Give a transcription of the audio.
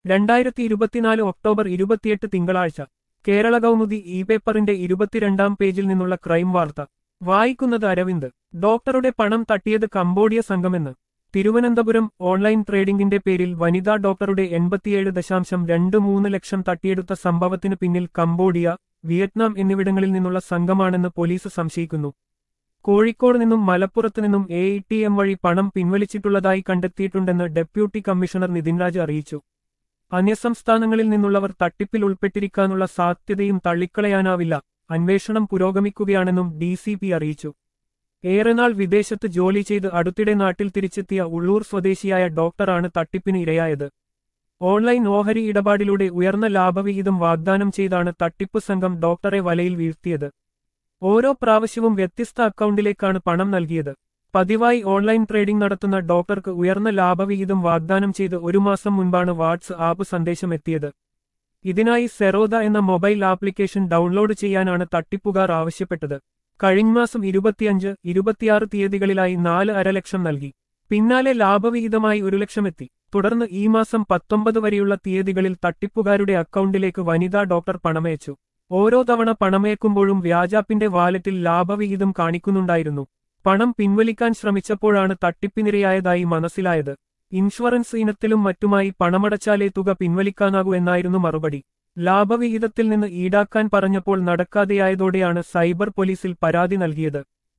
രണ്ടായിരത്തി ഇരുപത്തിനാല് ഒക്ടോബർ ഇരുപത്തിയെട്ട് തിങ്കളാഴ്ച കേരള കൗമുദി ഇ പേപ്പറിന്റെ ഇരുപത്തിരണ്ടാം പേജിൽ നിന്നുള്ള ക്രൈം വാർത്ത വായിക്കുന്നത് അരവിന്ദ് ഡോക്ടറുടെ പണം തട്ടിയത് കംബോഡിയ സംഘമെന്ന് തിരുവനന്തപുരം ഓൺലൈൻ ട്രേഡിംഗിന്റെ പേരിൽ വനിതാ ഡോക്ടറുടെ എൺപത്തിയേഴ് ദശാംശം രണ്ട് മൂന്ന് ലക്ഷം തട്ടിയെടുത്ത സംഭവത്തിന് പിന്നിൽ കംബോഡിയ വിയറ്റ്നാം എന്നിവിടങ്ങളിൽ നിന്നുള്ള സംഘമാണെന്ന് പോലീസ് സംശയിക്കുന്നു കോഴിക്കോട് നിന്നും മലപ്പുറത്ത് നിന്നും എ ടി എം വഴി പണം പിൻവലിച്ചിട്ടുള്ളതായി കണ്ടെത്തിയിട്ടുണ്ടെന്ന് ഡെപ്യൂട്ടി കമ്മീഷണർ നിതിൻരാജ് അറിയിച്ചു അന്യസംസ്ഥാനങ്ങളിൽ നിന്നുള്ളവർ തട്ടിപ്പിൽ ഉൾപ്പെട്ടിരിക്കാനുള്ള സാധ്യതയും തള്ളിക്കളയാനാവില്ല അന്വേഷണം പുരോഗമിക്കുകയാണെന്നും ഡി സി പി അറിയിച്ചു ഏറെനാൾ വിദേശത്ത് ജോലി ചെയ്ത് അടുത്തിടെ നാട്ടിൽ തിരിച്ചെത്തിയ ഉള്ളൂർ സ്വദേശിയായ ഡോക്ടറാണ് തട്ടിപ്പിന് ഇരയായത് ഓൺലൈൻ ഓഹരി ഇടപാടിലൂടെ ഉയർന്ന ലാഭവിഹിതം വാഗ്ദാനം ചെയ്താണ് തട്ടിപ്പ് സംഘം ഡോക്ടറെ വലയിൽ വീഴ്ത്തിയത് ഓരോ പ്രാവശ്യവും വ്യത്യസ്ത അക്കൗണ്ടിലേക്കാണ് പണം നൽകിയത് പതിവായി ഓൺലൈൻ ട്രേഡിംഗ് നടത്തുന്ന ഡോക്ടർക്ക് ഉയർന്ന ലാഭവിഹിതം വാഗ്ദാനം ചെയ്ത് ഒരു മാസം മുൻപാണ് വാട്സ് ആപ്പ് സന്ദേശം എത്തിയത് ഇതിനായി സെറോദ എന്ന മൊബൈൽ ആപ്ലിക്കേഷൻ ഡൗൺലോഡ് ചെയ്യാനാണ് തട്ടിപ്പുകാർ ആവശ്യപ്പെട്ടത് കഴിഞ്ഞ മാസം ഇരുപത്തിയഞ്ച് ഇരുപത്തിയാറ് തീയതികളിലായി നാല് അരലക്ഷം നൽകി പിന്നാലെ ലാഭവിഹിതമായി ഒരു ലക്ഷമെത്തി തുടർന്ന് ഈ മാസം പത്തൊമ്പത് വരെയുള്ള തീയതികളിൽ തട്ടിപ്പുകാരുടെ അക്കൗണ്ടിലേക്ക് വനിതാ ഡോക്ടർ പണമയച്ചു ഓരോ തവണ പണമയക്കുമ്പോഴും വ്യാജാപ്പിന്റെ വാലറ്റിൽ ലാഭവിഹിതം കാണിക്കുന്നുണ്ടായിരുന്നു പണം പിൻവലിക്കാൻ ശ്രമിച്ചപ്പോഴാണ് തട്ടിപ്പിനിരയായതായി മനസ്സിലായത് ഇൻഷുറൻസ് ഇനത്തിലും മറ്റുമായി പണമടച്ചാലേ തുക പിൻവലിക്കാനാകൂ എന്നായിരുന്നു മറുപടി ലാഭവിഹിതത്തിൽ നിന്ന് ഈടാക്കാൻ പറഞ്ഞപ്പോൾ നടക്കാതെയായതോടെയാണ് സൈബർ പോലീസിൽ പരാതി നൽകിയത്